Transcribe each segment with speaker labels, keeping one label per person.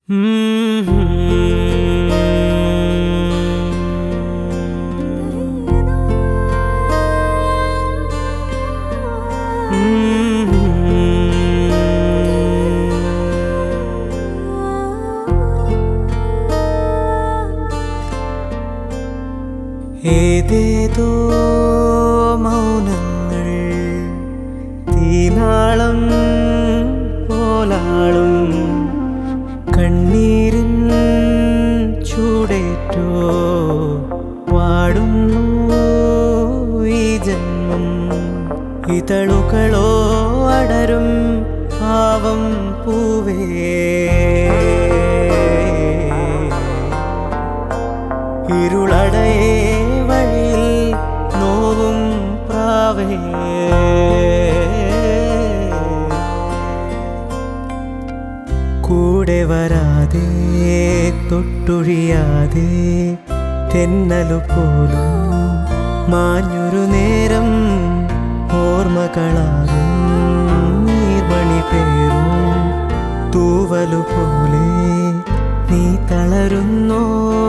Speaker 1: ഏതേതോ മൗനങ്ങൾ തീനാളം പോലാളും കണ്ണീരിൻ ചൂടേറ്റോ വാടുന്നു ഈ ജന്മം ഇതളുകളോ അടരും പാവം പൂവേ ഇരുളടയേ വഴിയിൽ നോവും പ്രാവേ കൂടെ വരാതെ തൊട്ടുഴിയാതെ തെന്നലു പോലും മാഞ്ഞൊരു നേരം ഓർമ്മകളാകും നീർമണി പേരും തൂവലു പോലെ നീ തളരുന്നോ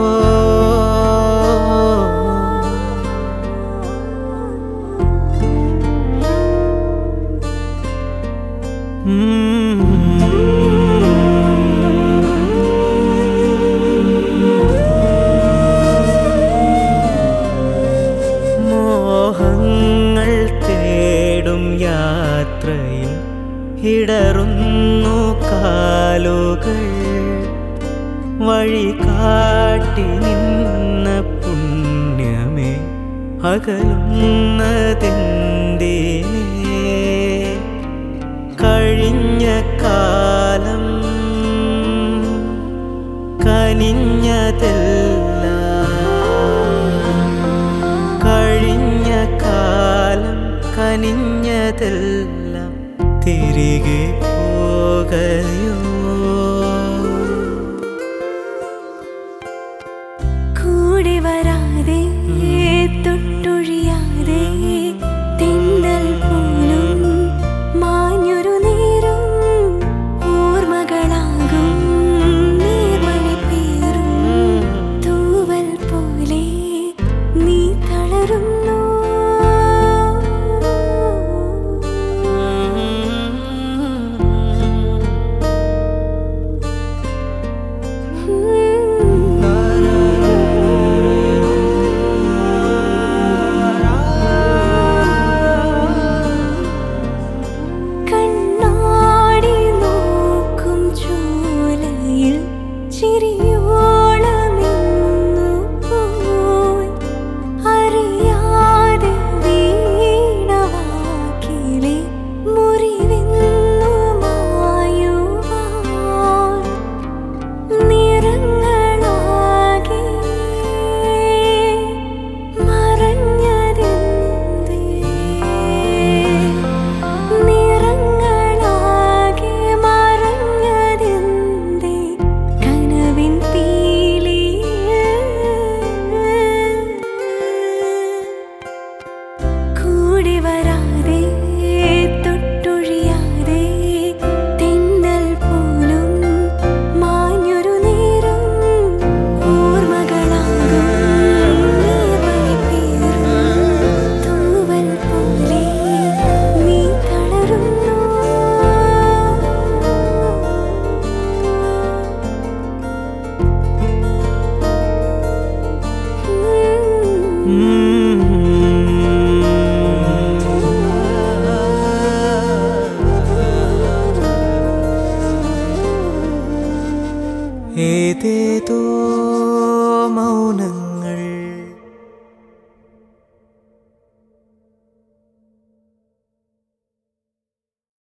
Speaker 1: മോഹങ്ങൾ തേടും യാത്രയിൽ ഇടറുന്നു കാലുകൾ വഴി കാട്ടി നിന്ന പുണ്യമേ അകലുന്നതെന്തിനേ കഴിഞ്ഞ കാലം കനിഞ്ഞതെല്ലാം കഴിഞ്ഞ കാലം കനിഞ്ഞതെല്ലാം തിരികെ പോകയോ
Speaker 2: കൂടെ വരാതെ തൊട്ടൊഴിയാതെ തിന്നൽ പോലും മാഞ്ഞൊരു നേരം ഓർമ്മകളാകും നീർമണി പേരും തൂവൽ പോലെ നീ തളരുന്നു കണ്ണാടി നോക്കും ചോലയിൽ ചിരിയോളമെന്നു പോയി അറിയാതെ വീണവാക്കിലെ മുറിവെന്നു മായുവാൻ നിറങ്ങളാകെ മറഞ്ഞതെന്തേ നിറങ്ങളാകെ മറഞ്ഞതെന്തേ കനവിൻ പീലിയിൽ കൂടെ വരാതെ തൊട്ടൊഴിയാതെ തിന്നൽ പോലും മാഞ്ഞൊരു നേരം ഓർമ്മകളാകും നീർമണി പേരും തൂവൽ പോലെ നീ തളരുന്നു
Speaker 1: ഏതേതോ